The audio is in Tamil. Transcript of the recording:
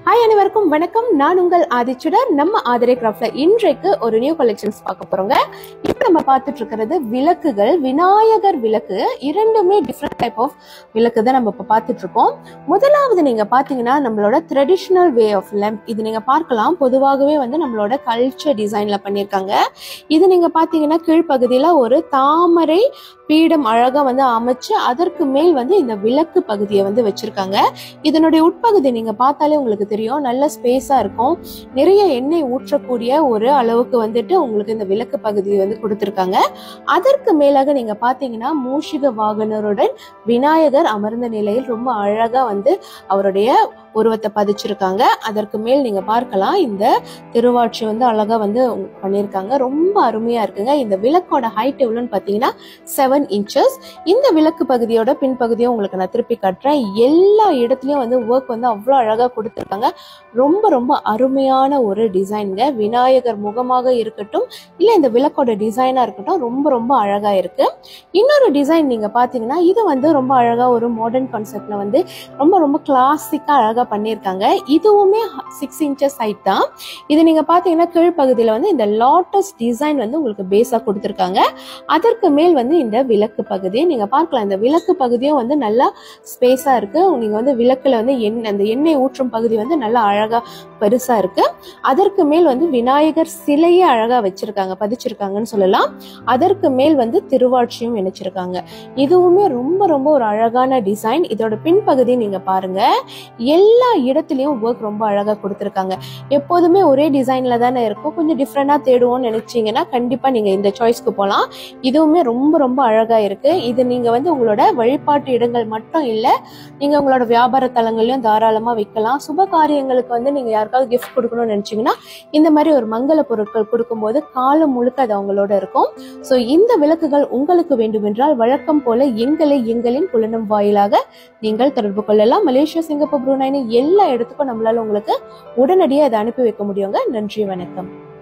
ஹாய் அனைவருக்கும் வணக்கம் நான் உங்கள் ஆதிச்சுடர் நம்ம ஆதிரை கிராஃப்ட்ல இன்றைக்கு ஒரு நியூ கலெக்ஷன்ஸ் பார்க்க போறோங்க இப்போ நம்ம பார்த்துட்டு இருக்கிறது விளக்குகள் விநாயகர் விளக்கு இரண்டுமே டிஃப்ரெண்ட் டைப் ஆஃப் விளக்கு தான் நம்ம இப்போ பார்த்துட்டு இருக்கோம் முதலாவது நீங்க பாத்தீங்கன்னா நம்மளோட ட்ரெடிஷ்னல் வே ஆஃப் லேம்ப் இது நீங்க பார்க்கலாம் பொதுவாகவே வந்து நம்மளோட கல்ச்சர் டிசைன்ல பண்ணியிருக்காங்க இது நீங்க பாத்தீங்கன்னா கீழ்ப்பகுதியில ஒரு தாமரை பீடம் அழகா வந்து அமைச்சு அதற்கு மேல் வந்து இந்த விளக்கு பகுதியை வந்து வச்சிருக்காங்க இதனுடைய உட்பகுதி நீங்க பார்த்தாலே உங்களுக்கு தெரியும் நல்ல ஸ்பேஸா இருக்கும் நிறைய எண்ணெய் ஊற்றக்கூடிய ஒரு அளவுக்கு வந்துட்டு உங்களுக்கு இந்த விளக்கு பகுதி வந்து கொடுத்திருக்காங்க அதற்கு மேலாக நீங்க பாத்தீங்கன்னா மூஷிக வாகனருடன் விநாயகர் அமர்ந்த நிலையில் ரொம்ப அழகா வந்து அவருடைய உருவத்தை பதிச்சிருக்காங்க அதற்கு மேல் நீங்க பார்க்கலாம் இந்த திருவாட்சி வந்து அழகா வந்து பண்ணியிருக்காங்க ரொம்ப அருமையா இருக்குங்க இந்த விளக்கோட ஹைட் எவ்வளோன்னு பார்த்தீங்கன்னா செவன் இன்ச்சஸ் இந்த விளக்கு பகுதியோட பின்பகுதியும் உங்களுக்கு நான் திருப்பி காட்டுறேன் எல்லா இடத்துலயும் வந்து ஒர்க் வந்து அவ்வளோ அழகா கொடுத்துருக்காங்க ரொம்ப ரொம்ப அருமையான ஒரு டிசைனுங்க விநாயகர் முகமாக இருக்கட்டும் இல்ல இந்த விளக்கோட டிசைனா இருக்கட்டும் ரொம்ப ரொம்ப அழகா இருக்கு இன்னொரு டிசைன் நீங்க பாத்தீங்கன்னா இது வந்து ரொம்ப அழகா ஒரு மாடர்ன் கான்செப்ட்ல வந்து ரொம்ப ரொம்ப கிளாசிக்கா அழகா பண்ணியிருக்காங்க இதுவுமே சிக்ஸ் இன்ச்சஸ் ஹைட் தான் இது நீங்க பாத்தீங்கன்னா கீழ்ப்பகுதியில வந்து இந்த லாட்டஸ் டிசைன் வந்து உங்களுக்கு பேஸா கொடுத்துருக்காங்க அதற்கு மேல் வந்து இந்த விளக்கு பகுதி நீங்க பார்க்கலாம் இந்த விளக்கு பகுதியும் வந்து நல்லா ஸ்பேஸா இருக்கு நீங்க வந்து விளக்குல வந்து எண்ணெய் அந்த எண்ணெய் ஊற்றும் பகுதி வந்து நல்லா அழகா பெருசா இருக்கு அதற்கு மேல் வந்து விநாயகர் சிலையே அழகா வச்சிருக்காங்க பதிச்சிருக்காங்கன்னு சொல்லலாம் அதற்கு மேல் வந்து திருவாட்சியும் இணைச்சிருக்காங்க இதுவுமே ரொம்ப ரொம்ப ஒரு அழகான டிசைன் இதோட பின்பகுதி நீங்க பாருங்க எல்லா இடத்துலயும் ஒர்க் ரொம்ப அழகா கொடுத்துருக்காங்க எப்போதுமே ஒரே டிசைன்ல தானே இருக்கும் கொஞ்சம் டிஃப்ரெண்டா தேடுவோம்னு நினைச்சீங்கன்னா கண்டிப்பா நீங்க இந்த சாய்ஸ்க்கு போகலாம் இதுவுமே ரொம்ப ரொம்ப அழகா இருக்கு இது நீங்க வந்து உங்களோட வழிபாட்டு இடங்கள் மட்டும் இல்ல நீங்க உங்களோட வியாபார தலங்கள்லயும் தாராளமா வைக்கலாம் சுப காரியங்களுக்கு வந்து நீங்க யாருக்காவது கிஃப்ட் கொடுக்கணும்னு நினைச்சீங்கன்னா இந்த மாதிரி ஒரு மங்கள பொருட்கள் கொடுக்கும்போது காலம் முழுக்க அது அவங்களோட இருக்கும் ஸோ இந்த விளக்குகள் உங்களுக்கு வேண்டுமென்றால் வழக்கம் போல எங்களை எங்களின் புலனும் வாயிலாக நீங்கள் தொடர்பு கொள்ளலாம் மலேசியா சிங்கப்பூர் புரூனைனு எல்லா இடத்துக்கும் நம்மளால உங்களுக்கு உடனடியாக இதை அனுப்பி வைக்க முடியுங்க நன்றி வணக்கம்